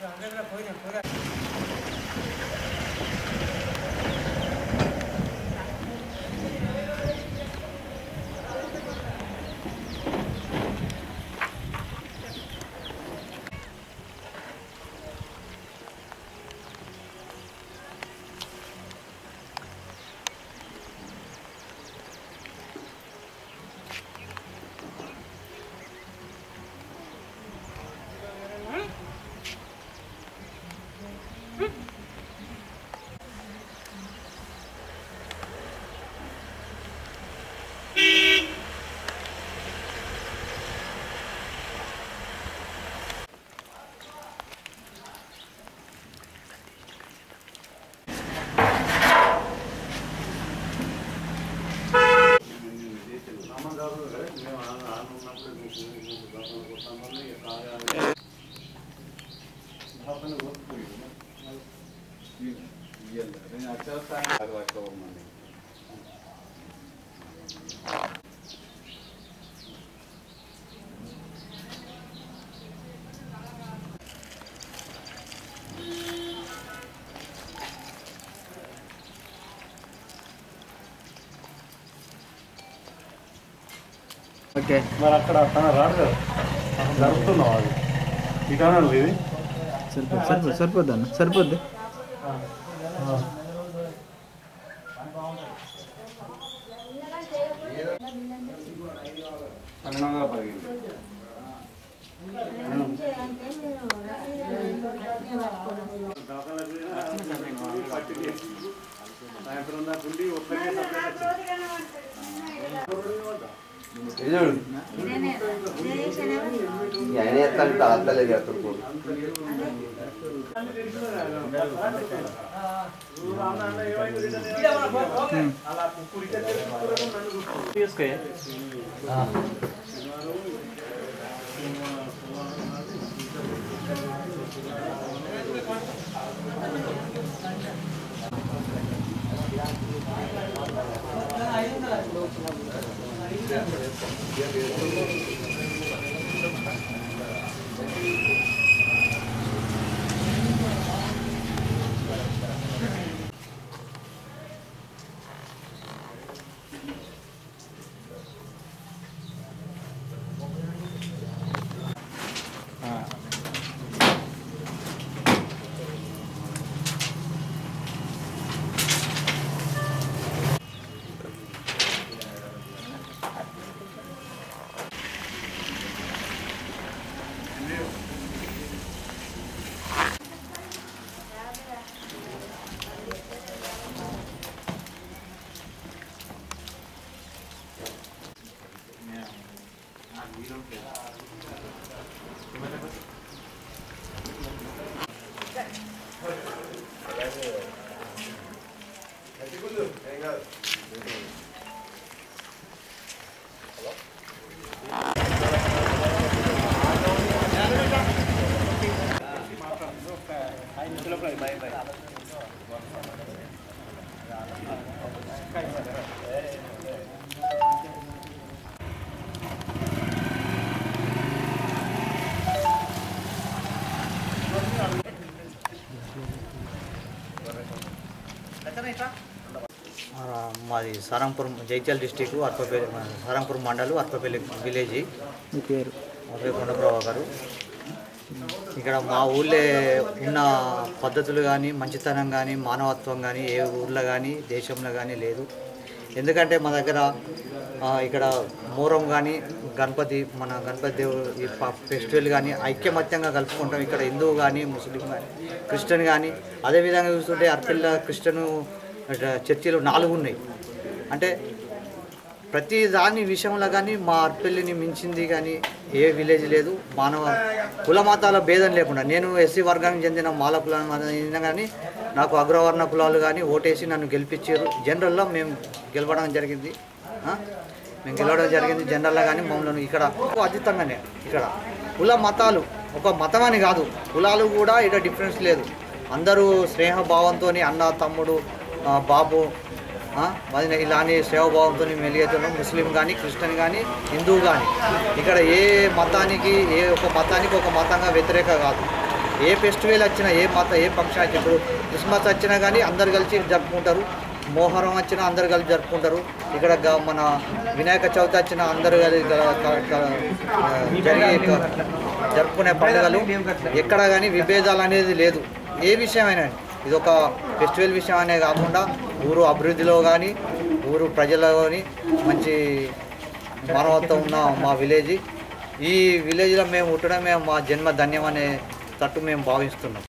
Okay మరి అక్కడ తన రాడు కదా మనం జరుపుతున్నాం అది ఇటానా ఇది సరిపోద్ది సరిపోద్ది సరిపోద్ది అన్న సరిపోద్ది ఆయన ఎత్తాను తాతలేదు ఎత్తకు ఆ, మాది సారంపురం జైత్యాల డిస్టిక్ అర్పపల్లి సారంపురం మండలం అర్పపల్లి విలేజ్ మీ పేరు మా పేరు కొండప్రభా గారు ఇక్కడ మా ఊళ్ళో ఉన్న పద్ధతులు కానీ మంచితనం కానీ మానవత్వం కానీ ఏ ఊర్లో కానీ దేశంలో కానీ లేదు ఎందుకంటే మా దగ్గర ఆ, ఇక్కడ మూరం కానీ గణపతి మన గణపతి దేవుడు ఈ ప- ఫెస్టివల్ కానీ ఐక్యమత్యంగా కలుపుకుంటాం ఇక్కడ హిందూ కానీ ముస్లిం కానీ క్రిస్టియన్ కానీ అదేవిధంగా చూస్తుంటే అర్పిల్ల క్రిస్టియన్ ఇట్లా చర్చిలు నాలుగు ఉన్నాయి అంటే ప్రతి దాని విషయంలో కానీ మా అర్పెల్లిని మించింది కానీ ఏ విలేజ్ లేదు మానవ కుల మతాల భేదం లేకుండా నేను ఎస్సీ వర్గానికి చెందిన మాల కులానికి చెందిన కానీ నాకు అగ్రవర్ణ కులాలు కానీ ఓటేసి నన్ను గెలిపించారు జనరల్లో మేము గెలవడం జరిగింది ఆ? మేము గెలవడం జరిగింది జనరల్లో కానీ మమ్మల్ని ఇక్కడ అతీతంగానే ఇక్కడ కుల మతాలు ఒక మతం అని కాదు కులాలు కూడా ఇక్కడ డిఫరెన్స్ లేదు అందరూ స్నేహ భావంతో అన్న తమ్ముడు ఆ, బాబు ఆ, వదిన ఇలానే సేవభావంతో మెలిగేతున్నాం ముస్లిం కానీ క్రిస్టియన్ కానీ హిందువు కానీ ఇక్కడ ఏ మతానికి ఏ ఒక మతానికి ఒక మతంగా వ్యతిరేక కాదు ఏ ఫెస్టివల్ వచ్చినా ఏ మత ఏ ఫంక్షన్ వచ్చినా ఇప్పుడు క్రిస్మస్ వచ్చినా కానీ అందరు కలిసి జరుపుకుంటారు మోహరం వచ్చినా అందరు కలిసి జరుపుకుంటారు ఇక్కడ గ- మన వినాయక చవితి వచ్చినా అందరు కలిసి గ- క- క- ఆ, జరిగే క- జరుపుకునే పండుగలు ఎక్కడ కానీ విభేదాలు అనేది లేదు ఏ విషయమైనా ఇది ఒక ఫెస్టివల్ విషయం అనే కాకుండా ఊరు అభివృద్ధిలో కానీ ఊరు ప్రజల్లో కానీ మంచి మానవత్వం ఉన్న మా విలేజ్ ఈ విలేజ్లో మేము ఉండడమే మా జన్మ ధన్యం అనే తట్టు మేము భావిస్తున్నాం